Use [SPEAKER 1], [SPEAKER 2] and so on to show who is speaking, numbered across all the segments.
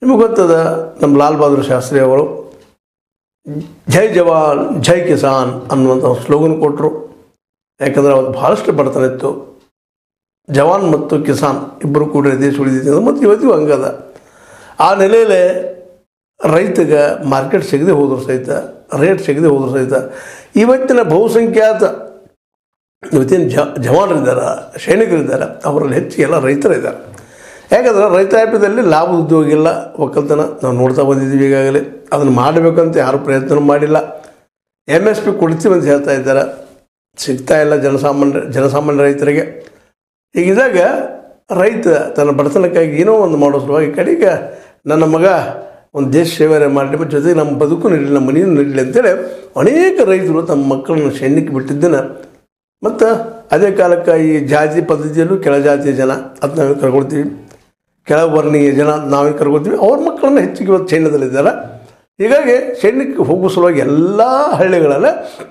[SPEAKER 1] ನಿಮಗೆ ಗೊತ್ತದ ನಮ್ಮ ಲಾಲ್ ಬಹದ್ದೂರ್ ಶಾಸ್ತ್ರಿ ಅವರು ಜೈ ಜವಾನ್ ಜೈ ಕಿಸಾನ್ ಅನ್ನುವಂಥ ಸ್ಲೋಗನ್ ಕೊಟ್ಟರು ಯಾಕಂದ್ರೆ ಅವತ್ತು ಭಾಳಷ್ಟು ಬಡತನ ಇತ್ತು ಜವಾನ್ ಮತ್ತು ಕಿಸಾನ್ ಇಬ್ಬರು ಕೂಡ ದೇಶ ಉಳಿದಿದ್ದು ಮತ್ತು ಇವತ್ತಿಗೂ ಹಂಗದ ಆ ನೆಲೆಯಲ್ಲಿ ರೈತಗೆ ಮಾರ್ಕೆಟ್ ಸಿಗದೆ ಹೋದ್ರು ಸಹಿತ ರೇಟ್ ಸಿಗದೆ ಹೋದ್ರು ಸಹಿತ ಇವತ್ತಿನ ಬಹುಸಂಖ್ಯಾತ ಇವತ್ತಿನ ಜ ಜವಾನರಿದ್ದಾರೆ ಸೈನಿಕರಿದ್ದಾರೆ ಅವರಲ್ಲಿ ಹೆಚ್ಚು ಎಲ್ಲ ರೈತರಿದ್ದಾರೆ ಯಾಕಂದ್ರೆ ರೈತಾಪಿದಲ್ಲಿ ಲಾಭ ಉದ್ಯೋಗ ಇಲ್ಲ ಒಕ್ಕಲ್ತನ ನಾವು ನೋಡ್ತಾ ಬಂದಿದ್ದೀವಿ ಈಗಾಗಲೇ ಅದನ್ನು ಮಾಡಬೇಕಂತ ಯಾರು ಪ್ರಯತ್ನ ಮಾಡಿಲ್ಲ ಎಮ್ ಎಸ್ ಪಿ ಕೊಡ್ತೀವಿ ಅಂತ ಹೇಳ್ತಾ ಇದ್ದಾರೆ ಸಿಗ್ತಾ ಇಲ್ಲ ಜನಸಾಮಾನ್ಯ ಜನಸಾಮಾನ್ಯ ರೈತರಿಗೆ ಹೀಗಿದ್ದಾಗ ರೈತ ತನ್ನ ಬಡತನಕ್ಕಾಗಿ ಏನೋ ಒಂದು ಮಾಡೋ ಸಲುವಾಗಿ ಕಡೆಗೆ ನನ್ನ ಮಗ ಒಂದು ದೇಶ ಸೇವೆ ಮಾಡಲಿ ಮತ್ತು ಜೊತೆಗೆ ನಮ್ಮ ಬದುಕು ನಡೀಲಿ ನಮ್ಮ ಮನೆಯೂ ನಡೀಲಿ ಅಂತೇಳಿ ಅನೇಕ ರೈತರು ತಮ್ಮ ಮಕ್ಕಳನ್ನು ಸೈನ್ಯಕ್ಕೆ ಬಿಟ್ಟಿದ್ದನ್ನು ಮತ್ತು ಅದೇ ಕಾಲಕ್ಕೆ ಈ ಜಾತಿ ಪದ್ಧತಿಯಲ್ಲೂ ಕೆಳಜಾತಿಯ ಜನ ಅದು ನಾವೇ ಕರ್ಕೊಳ್ತೀವಿ ಕೆಳವರ್ಣೀಯ ಜನ ನಾವೇ ಕರ್ಕೊಳ್ತೀವಿ ಅವ್ರ ಮಕ್ಕಳನ್ನ ಹೆಚ್ಚಿಗೆ ಇವತ್ತು ಸೈನ್ಯದಲ್ಲಿದ್ದಾರೆ ಹೀಗಾಗಿ ಸೈನ್ಯಕ್ಕೆ ಹೋಗುವ ಸಲುವಾಗಿ ಎಲ್ಲ ಹಳ್ಳಿಗಳಲ್ಲೇ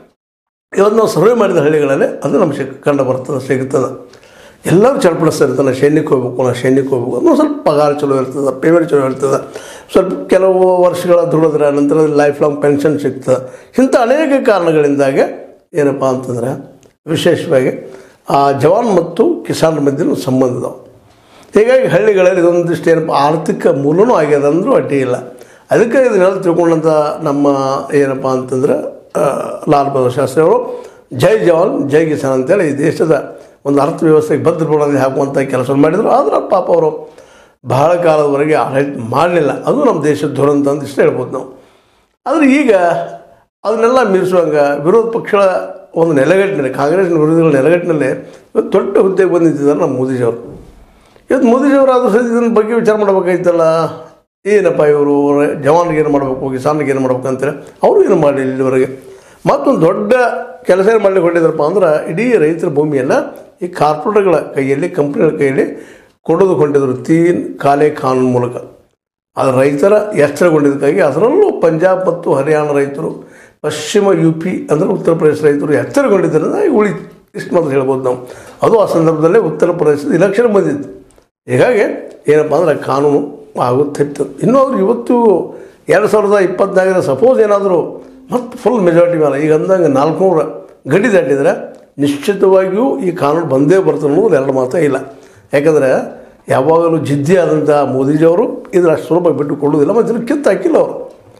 [SPEAKER 1] ಇವತ್ತು ನಾವು ಸರ್ವೆ ಮಾಡಿದ ಹಳ್ಳಿಗಳಲ್ಲೇ ಅದು ನಮ್ಗೆ ಸಿಕ್ ಕಂಡು ಬರ್ತದೆ ಸಿಗ್ತದೆ ಎಲ್ಲರೂ ಚಡ್ಪಡಿಸ್ತಾ ಇರ್ತಾನೆ ಸೈನ್ಯಕ್ಕೆ ಹೋಗ್ಬೇಕು ನಾವು ಸೈನ್ಯಕ್ಕೆ ಹೋಗ್ಬೇಕು ಅನ್ನೋ ಸ್ವಲ್ಪ ಪಗಾರ ಚಲೋ ಇರ್ತದೆ ಪೇಮೆಂಟ್ ಚಲೋ ಇರ್ತದೆ ಸ್ವಲ್ಪ ಕೆಲವು ವರ್ಷಗಳ ದುಡಿದ್ರೆ ನಂತರ ಲೈಫ್ ಲಾಂಗ್ ಪೆನ್ಷನ್ ಸಿಗ್ತದೆ ಇಂಥ ಅನೇಕ ಕಾರಣಗಳಿಂದಾಗೆ ಏನಪ್ಪ ಅಂತಂದ್ರೆ ವಿಶೇಷವಾಗಿ ಆ ಜವಾನ್ ಮತ್ತು ಕಿಸಾನ್ ಮಧ್ಯೆ ಸಂಬಂಧ ಇದಾವೆ ಹೀಗಾಗಿ ಹಳ್ಳಿಗಳಲ್ಲಿ ಇದೊಂದಿಷ್ಟು ಏನಪ್ಪ ಆರ್ಥಿಕ ಮೂಲನೂ ಆಗ್ಯದ ಅಂದರೂ ಅಡ್ಡಿ ಇಲ್ಲ ಅದಕ್ಕೆ ಇದನ್ನೆಲ್ಲ ತಿಳ್ಕೊಂಡಂಥ ನಮ್ಮ ಏನಪ್ಪ ಅಂತಂದ್ರೆ ಆ, ಲಾಲ್ ಬಹದ್ದೂರ್ ಶಾಸ್ತ್ರಿ ಅವರು ಜೈ ಜವಾನ್ ಜೈ ಕಿಸಾನ್ ಅಂತೇಳಿ ಈ ದೇಶದ ಒಂದು ಅರ್ಥವ್ಯವಸ್ಥೆಗೆ ಭದ್ರ ಬುನಾದಿ ಹಾಕುವಂಥ ಕೆಲಸ ಮಾಡಿದರು ಆದ್ರೆ ಪಾಪ ಅವರು ಬಹಳ ಕಾಲದವರೆಗೆ ಆಡಳಿತ ಮಾಡಲಿಲ್ಲ ಅದು ನಮ್ಮ ದೇಶದ ದುರಂತ ಅಂತ ಇಷ್ಟ ಹೇಳ್ಬೋದು ನಾವು ಆದರೆ ಈಗ ಅದನ್ನೆಲ್ಲ ಮೀರಿಸುವಂಗ ವಿರೋಧ ಪಕ್ಷಗಳ ಒಂದು ನೆಲೆಗಟ್ಟಿನಲ್ಲಿ ಕಾಂಗ್ರೆಸ್ನ ವಿರೋಧಿಗಳ ನೆಲೆಗಟ್ಟಿನಲ್ಲಿ ಇವತ್ತು ದೊಡ್ಡ ಹುದ್ದೆಗೆ ಬಂದಿದ್ದಾರೆ ನಮ್ಮ ಮೋದಿಜಿಯವರು ಇವತ್ತು ಮೋದಿಜಿಯವರು ಆದರೂ ಸಹ ಇದನ್ನ ಬಗ್ಗೆ ವಿಚಾರ ಮಾಡಬೇಕಾಯ್ತಲ್ಲ ಏನಪ್ಪ ಇವರು ಜವಾನ್ಗೆ ಏನು ಮಾಡಬೇಕು ಕಿಸಾನ್ಗೆ ಏನು ಮಾಡ್ಬೇಕು ಅಂತೇಳಿ ಅವರು ಏನು ಮಾಡಲಿಲ್ಲ ಇಲ್ಲಿವರೆಗೆ ಮತ್ತೊಂದು ದೊಡ್ಡ ಕೆಲಸ ಏನು ಮಾಡ್ಲಿಕ್ಕೆ ಹೊರಟಿದ್ರಪ್ಪ ಅಂದ್ರೆ ಇಡೀ ರೈತರ ಭೂಮಿಯನ್ನು ಈ ಕಾರ್ಪೊರೇಟ್ಗಳ ಕೈಯಲ್ಲಿ ಕಂಪ್ನಿಗಳ ಕೈಯಲ್ಲಿ ಕೊಡೋದು ಕೊಂಡಿದ್ರು ತೀನ್ ಕಾಲೆ ಕಾನೂನು ಮೂಲಕ ಅದು ರೈತರ ಎಚ್ಚರಗೊಂಡಿದ್ದಕ್ಕಾಗಿ ಅದರಲ್ಲೂ ಪಂಜಾಬ್ ಮತ್ತು ಹರಿಯಾಣ ರೈತರು ಪಶ್ಚಿಮ ಯು ಪಿ ಅಂದರೆ ಉತ್ತರ ಪ್ರದೇಶ ರೈತರು ಎಚ್ಚರಗೊಂಡಿದ್ದರಿಂದ ಈಗ ಉಳಿತು ಇಷ್ಟು ಮಾತ್ರ ಹೇಳ್ಬೋದು ನಾವು ಅದು ಆ ಸಂದರ್ಭದಲ್ಲೇ ಉತ್ತರ ಪ್ರದೇಶದ ಇಲೆಕ್ಷನ್ ಬಂದಿತ್ತು ಹೀಗಾಗಿ ಏನಪ್ಪ ಅಂದ್ರೆ ಕಾನೂನು ಆಗುತ್ತಿತ್ತು ಇನ್ನೂ ಅವ್ರು ಇವತ್ತು ಎರಡು ಸಾವಿರದ ಇಪ್ಪತ್ನಾಲ್ಕರ ಸಪೋಸ್ ಏನಾದರೂ ಮತ್ತು ಫುಲ್ ಮೆಜಾರಿಟಿ ಮೇಲೆ ಈಗ ಅಂದಂಗೆ ನಾಲ್ಕುನೂರ ಗಡಿ ದಾಟಿದರೆ ನಿಶ್ಚಿತವಾಗಿಯೂ ಈ ಕಾನೂನು ಬಂದೇ ಬರ್ತದೆ ಅನ್ನೋದು ಎರಡು ಮಾತೇ ಇಲ್ಲ ಯಾಕಂದರೆ ಯಾವಾಗಲೂ ಜಿದ್ದಿ ಆದಂಥ ಮೋದಿಜಿಯವರು ಇದನ್ನು ಅಷ್ಟು ಸುಲಭ ಬಿಟ್ಟು ಕೊಡೋದಿಲ್ಲ ಮತ್ತು ಇದನ್ನು ಕಿತ್ತು ಹಾಕಿಲ್ಲ ಅವರು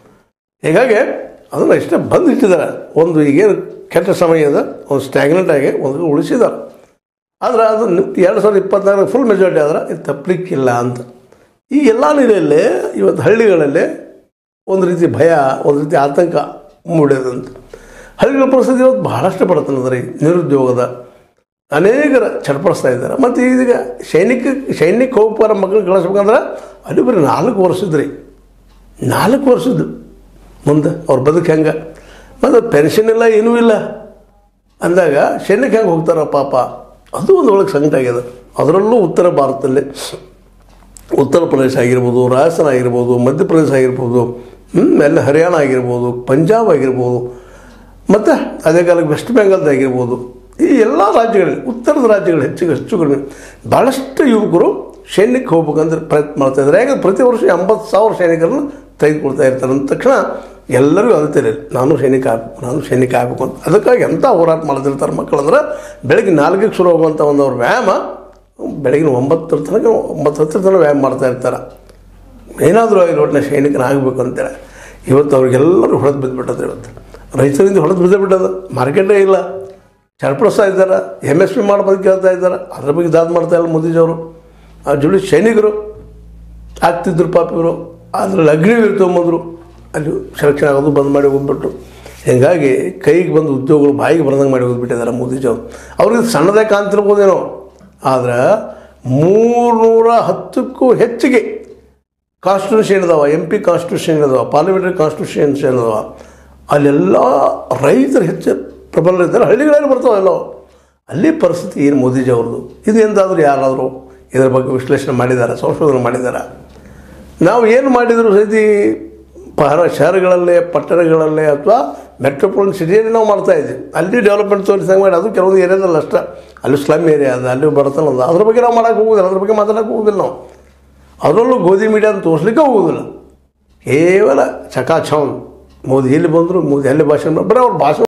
[SPEAKER 1] ಹೀಗಾಗಿ ಅದನ್ನು ಇಷ್ಟೇ ಬಂದು ಇಟ್ಟಿದ್ದಾರೆ ಒಂದು ಈಗೇನು ಕೆಟ್ಟ ಸಮಯ ಇದೆ ಒಂದು ಸ್ಟ್ಯಾಗ್ನೆಂಟ್ ಆಗಿ ಒಂದು ಉಳಿಸಿದ್ದಾರೆ ಆದರೆ ಅದು ಎರಡು ಸಾವಿರದ ಇಪ್ಪತ್ನಾಲ್ಕು ಫುಲ್ ಮೆಜಾರಿಟಿ ಆದ್ರೆ ಇದು ತಪ್ಪಲಿಕ್ಕಿಲ್ಲ ಅಂತ ಈ ಎಲ್ಲ ನೆಲೆಯಲ್ಲಿ ಇವತ್ತು ಹಳ್ಳಿಗಳಲ್ಲಿ ಒಂದು ರೀತಿ ಭಯ ಒಂದು ರೀತಿ ಆತಂಕ ಮೂಡಿದಂತ ಹಳ್ಳಿಗಳ ಪರಿಸ್ಥಿತಿ ಇವತ್ತು ಬಹಳಷ್ಟು ಬಡತನದ ರೀ ನಿರುದ್ಯೋಗದ ಅನೇಕರ ಚಡ್ಪಡಿಸ್ತಾ ಇದ್ದಾರೆ ಮತ್ತು ಈಗ ಸೈನಿಕ ಸೈನಿಕ ಹೋಗ್ಪಾರ ಮಕ್ಕಳು ಕಳಿಸ್ಬೇಕಂದ್ರೆ ಅಲ್ಲಿ ಬರೀ ನಾಲ್ಕು ವರ್ಷದ ರೀ ನಾಲ್ಕು ವರ್ಷದ್ದು ಮುಂದೆ ಅವ್ರ ಬದುಕು ಹೆಂಗೆ ಮತ್ತು ಪೆನ್ಷನ್ ಇಲ್ಲ ಏನೂ ಇಲ್ಲ ಅಂದಾಗ ಸೈನ್ಯಕ್ಕೆ ಹೆಂಗೆ ಹೋಗ್ತಾರ ಪಾಪ ಅದು ಒಂದು ಒಳಗೆ ಸಂಕಟ ಆಗ್ಯದ ಅದರಲ್ಲೂ ಉತ್ತರ ಭಾರತದಲ್ಲಿ ಉತ್ತರ ಪ್ರದೇಶ ಆಗಿರ್ಬೋದು ರಾಜಸ್ಥಾನ ಆಗಿರ್ಬೋದು ಮಧ್ಯಪ್ರದೇಶ ಆಗಿರ್ಬೋದು ಹ್ಮ್, ಎಲ್ಲ ಹರಿಯಾಣ ಆಗಿರ್ಬೋದು ಪಂಜಾಬ್ ಆಗಿರ್ಬೋದು ಮತ್ತು ಅದೇ ಕಾಲಕ್ಕೆ ವೆಸ್ಟ್ ಬೆಂಗಾಲ್ದಾಗಿರ್ಬೋದು ಈ ಎಲ್ಲ ರಾಜ್ಯಗಳಲ್ಲಿ ಉತ್ತರದ ರಾಜ್ಯಗಳು ಹೆಚ್ಚಿಗೆ ಹೆಚ್ಚು ಕಡಿಮೆ ಭಾಳಷ್ಟು ಯುವಕರು ಸೈನ್ಯಕ್ಕೆ ಹೋಗ್ಬೇಕಂದ್ರೆ ಪ್ರಯತ್ನ ಮಾಡ್ತಾ ಇದ್ದಾರೆ ಯಾಕಂದ್ರೆ ಪ್ರತಿ ವರ್ಷ ಎಂಬತ್ತು ಸಾವಿರ ಸೈನಿಕರನ್ನು ತೆಗೆದುಕೊಳ್ತಾ ಇರ್ತಾರೆ ಅಂದ ತಕ್ಷಣ ಎಲ್ಲರಿಗೂ ಅದೇ ನಾನು ಸೈನಿಕ ಆಗಬೇಕು ನಾನು ಸೈನಿಕ ಆಗಬೇಕು ಅಂತ ಅದಕ್ಕಾಗಿ ಎಂಥ ಹೋರಾಟ ಮಾಡ್ತಿರ್ತಾರೆ ಮಕ್ಕಳಂದ್ರೆ ಬೆಳಗ್ಗೆ ನಾಲ್ಕಕ್ಕೆ ಶುರು ಹೋಗುವಂಥ ಒಂದು ಅವ್ರ ವ್ಯಾಯಾಮ ಬೆಳಗಿನ ಒಂಬತ್ತರ ತನಕ ಒಂಬತ್ತು ಹತ್ತರ ತನಕ ವ್ಯಾಯಾಮ ಮಾಡ್ತಾ ಇರ್ತಾರೆ ಏನಾದರೂ ಆಗಲಿ ಒಟ್ಟಿನ ಸೈನಿಕನಾಗಬೇಕು ಅಂತೇಳಿ ಇವತ್ತು ಅವ್ರಿಗೆಲ್ಲರೂ ಹೊಡೆದು ಬಿದ್ದುಬಿಟ್ಟದ ಇವತ್ತು ರೈತರಿಂದ ಹೊಡೆದು ಬಿದ್ದು ಬಿಟ್ಟದ ಮಾರ್ಕೆಟೇ ಇಲ್ಲ ಚಡ್ಪಡಿಸ್ತಾ ಇದ್ದಾರೆ ಎಮ್ ಎಸ್ ಪಿ ಮಾಡ್ಬೋದು ಕೇಳ್ತಾ ಇದ್ದಾರೆ ಅದ್ರ ಬಗ್ಗೆ ದಾದ ಮಾಡ್ತಾ ಇಲ್ಲ ಮೋದಿಜಿಯವರು ಆ ಜೋಡಿ ಸೈನಿಕರು ಆಗ್ತಿದ್ರು ಪಾಪ ಇವರು ಅದ್ರಲ್ಲಿ ಅಗ್ನಿವೀರ್ ತೊಗೊಂಬಂದರು ಅಲ್ಲಿ ಸೆಲೆಕ್ಷನ್ ಆಗೋದು ಬಂದ್ ಮಾಡಿ ಹೋಗ್ಬಿಟ್ರು ಹೀಗಾಗಿ ಕೈಗೆ ಬಂದು ಉದ್ಯೋಗಗಳು ಬಾಯಿಗೆ ಬರ್ದಂಗೆ ಮಾಡಿ ಹೋಗ್ಬಿಟ್ಟಿದ್ದಾರೆ ಮೋದಿಜಿಯವರು ಅವ್ರಿಗೆ ಸಣ್ಣದೇ ಕಾಣ್ತಿರ್ಬೋದೇನೋ ಆದ್ರೆ ಮೂರ್ನೂರ ಹತ್ತಕ್ಕೂ ಹೆಚ್ಚಿಗೆ ಕಾನ್ಸ್ಟಿಟ್ಯೂಷನ್ ಇದಾವ ಎಂ ಪಿ ಕಾನ್ಸ್ಟಿಟ್ಯೂಷನ್ ಇದಾವ ಪಾರ್ಲಿಮೆಂಟರಿ ಕಾನ್ಸ್ಟಿಟ್ಯೂಷನ್ ಇದಾವ ಅಲ್ಲೆಲ್ಲ ರೈತರು ಹೆಚ್ಚು ಪ್ರಬಲರಿದ್ದಾರೆ ಹಳ್ಳಿಗಳಲ್ಲಿ ಬರ್ತಾವೆ ಎಲ್ಲೋ ಅಲ್ಲಿ ಪರಿಸ್ಥಿತಿ ಏನು ಮೋದಿಜಿ ಅವ್ರದ್ದು ಇದು ಎಂದಾದರೂ ಯಾರಾದರೂ ಇದರ ಬಗ್ಗೆ ವಿಶ್ಲೇಷಣೆ ಮಾಡಿದ್ದಾರೆ ಸಂಶೋಧನೆ ಮಾಡಿದ್ದಾರೆ ನಾವು ಏನು ಮಾಡಿದ್ರು ಸಹಿತ ಪಹರ ಶಹರಗಳಲ್ಲೇ ಪಟ್ಟಣಗಳಲ್ಲೇ ಅಥವಾ ಮೆಟ್ರೋಪಾಲಿಟನ್ ಸಿಟಿಯಲ್ಲಿ ನಾವು ಮಾಡ್ತಾ ಇದ್ವಿ ಅಲ್ಲಿ ಡೆವಲಪ್ಮೆಂಟ್ ತೋರಿಸಂಗೆ ಮಾಡಿ ಅದು ಕೆಲವೊಂದು ಏರಿಯಾದಲ್ಲಿ ಅಷ್ಟೇ ಅಲ್ಲಿ ಸ್ಲಮ್ ಏರಿಯಾ ಅದ ಅಲ್ಲಿ ಬಡತನ ಅದ ಅದ್ರ ಬಗ್ಗೆ ನಾವು ಮಾಡೋಕೆ ಹೋಗೋದಿಲ್ಲ ಅದ್ರ ಬಗ್ಗೆ ಮಾತಾಡೋಕೆ ಹೋಗೋದಿಲ್ಲ ನಾವು ಅದರಲ್ಲೂ ಗೋಧಿ ಮೀಡಿಯಾ ಅಂತ ತೋರಿಸ್ಲಿಕ್ಕೆ ಹೋಗೋದಿಲ್ಲ ಕೇವಲ ಚಕಾಚೌನ್ ಮೋದಿ ಎಲ್ಲಿ ಬಂದರು ಮೋದಿ ಎಲ್ಲಿ ಭಾಷಣ ಬರೀ ಅವ್ರ ಭಾಷಣ